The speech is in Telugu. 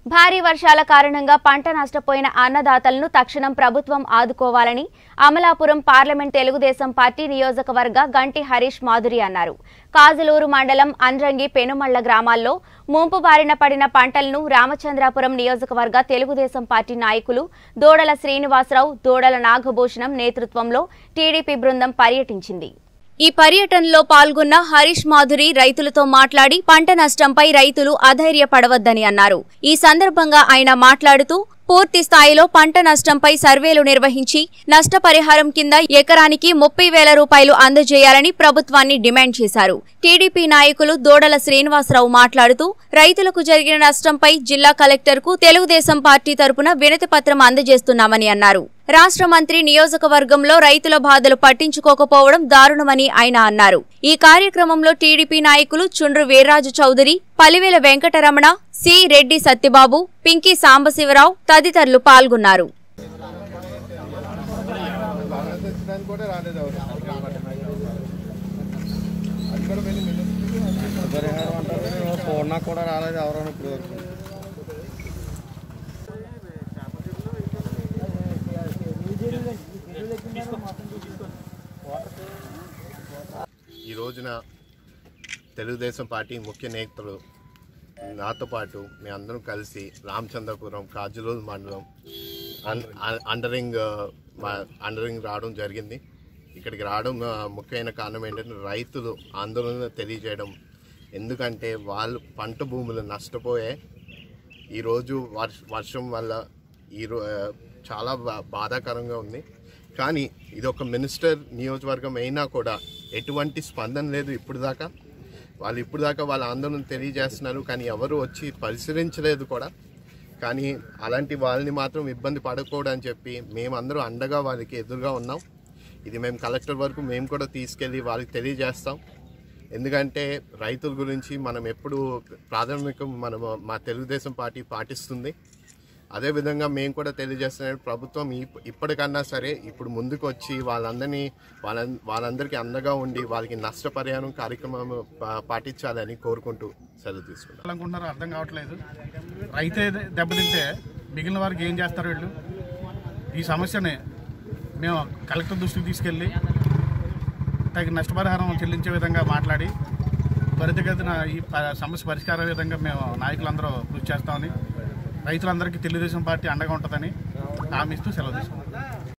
భారీ వర్షాల కారణంగా పంట నష్టపోయిన అన్నదాతలను తక్షణం ప్రభుత్వం ఆదుకోవాలని అమలాపురం పార్లమెంట్ తెలుగుదేశం పార్టీ నియోజకవర్గ గంటి హరీష్ మాధురి అన్నారు కాజులూరు మండలం అండ్రంగి పెనుమళ్ల గ్రామాల్లో ముంపు బారిన పడిన పంటలను రామచంద్రాపురం నియోజకవర్గ తెలుగుదేశం పార్టీ నాయకులు దోడల శ్రీనివాసరావు దోడల నాగభూషణం నేతృత్వంలో టీడీపీ బృందం పర్యటించింది ఈ పర్యటనలో పాల్గొన్న హరీష్ మాధురి రైతులతో మాట్లాడి పంట నష్టంపై రైతులు అధైర్యపడవద్దని అన్నారు ఈ సందర్భంగా ఆయన మాట్లాడుతూ పూర్తి స్థాయిలో పంట నష్టంపై సర్వేలు నిర్వహించి నష్టపరిహారం కింద ఎకరానికి ముప్పై వేల రూపాయలు అందజేయాలని ప్రభుత్వాన్ని డిమాండ్ చేశారు టీడీపీ నాయకులు దోడల శ్రీనివాసరావు మాట్లాడుతూ రైతులకు జరిగిన నష్టంపై జిల్లా కలెక్టర్కు తెలుగుదేశం పార్టీ తరపున వినతి పత్రం అందజేస్తున్నామని అన్నారు రాష్ట్ర మంత్రి నియోజకవర్గంలో రైతుల బాధలు పట్టించుకోకపోవడం దారుణమని ఆయన అన్నారు ఈ కార్యక్రమంలో టీడీపీ నాయకులు చుండ్రు వీర్రాజు చౌదరి పలివేల వెంకటరమణ సి రెడ్డి సత్యబాబు పింకీ సాంబశివరావు తదితరులు పాల్గొన్నారు తెచ్చడానికి కూడా రాలేదు ఎవరు అది కూడా వెళ్ళి పరిహారం అంటారు పూర్ణ కూడా రాలేదు ఎవరైనా ఇప్పుడు వరకు ఈ రోజున తెలుగుదేశం పార్టీ ముఖ్య నేతలు నాతో పాటు మేమందరం కలిసి రామచంద్రపురం కాజులూరు మండలం అన్- అన్- అండరింగ్ ఆ, మా- అండరింగ్ రావడం జరిగింది ఇక్కడికి రావడం ఆ, ముఖ్యమైన కారణం ఏంటంటే రైతులు ఆందోళన తెలియజేయడం ఎందుకంటే వాళ్ళు పంట భూములు నష్టపోయే ఈరోజు వర్ష వర్షం వల్ల ఈరో ఆ, చాలా బా- బాధాకరంగా ఉంది కానీ ఇది ఒక మినిస్టర్ నియోజకవర్గం అయినా కూడా ఎటువంటి స్పందన లేదు ఇప్పుడు దాకా వాళ్ళు ఇప్పుడు దాకా వాళ్ళ ఆందోళన తెలియజేస్తున్నారు కానీ ఎవరు వచ్చి పరిశీలించలేదు కూడా కానీ అలాంటి వాళ్ళని మాత్రం ఇబ్బంది పడకూడదని చెప్పి మేమందరం అండగా వాళ్ళకి ఎదురుగా ఉన్నాం ఇది మేము కలెక్టర్ వరకు మేము కూడా తీసుకెళ్ళి వాళ్ళకి తెలియజేస్తాం ఎందుకంటే రైతుల గురించి మనం ఎప్పుడు ప్రాథమికం మనం మా తెలుగుదేశం పార్టీ పాటిస్తుంది అదేవిధంగా మేము కూడా తెలియజేస్తున్నాం ప్రభుత్వం ఇప్- ఇప్పటికన్నా సరే ఇప్పుడు ముందుకు వచ్చి వాళ్ళందరినీ వాళ్ళ వాళ్ళందరికీ అండగా ఉండి వాళ్ళకి నష్టపరిహారం కార్యక్రమం పా- పాటించాలని కోరుకుంటూ సెలవు తీసుకుంటాం అనుకుంటున్నారో అర్థం కావట్లేదు రైతే దెబ్బతింటే మిగిలిన వారికి ఏం చేస్తారు వీళ్ళు ఈ సమస్యని మేము కలెక్టర్ దృష్టికి తీసుకెళ్ళి తగిన నష్టపరిహారం చెల్లించే విధంగా మాట్లాడి త్వరితగతిన ఈ ప- సమస్య పరిష్కార విధంగా మేము నాయకులందరూ కృషి చేస్తామని రైతులందరికీ తెలుగుదేశం పార్టీ అండగా ఉంటుందని హామీ ఇస్తూ సెలవు తీసుకుంటాం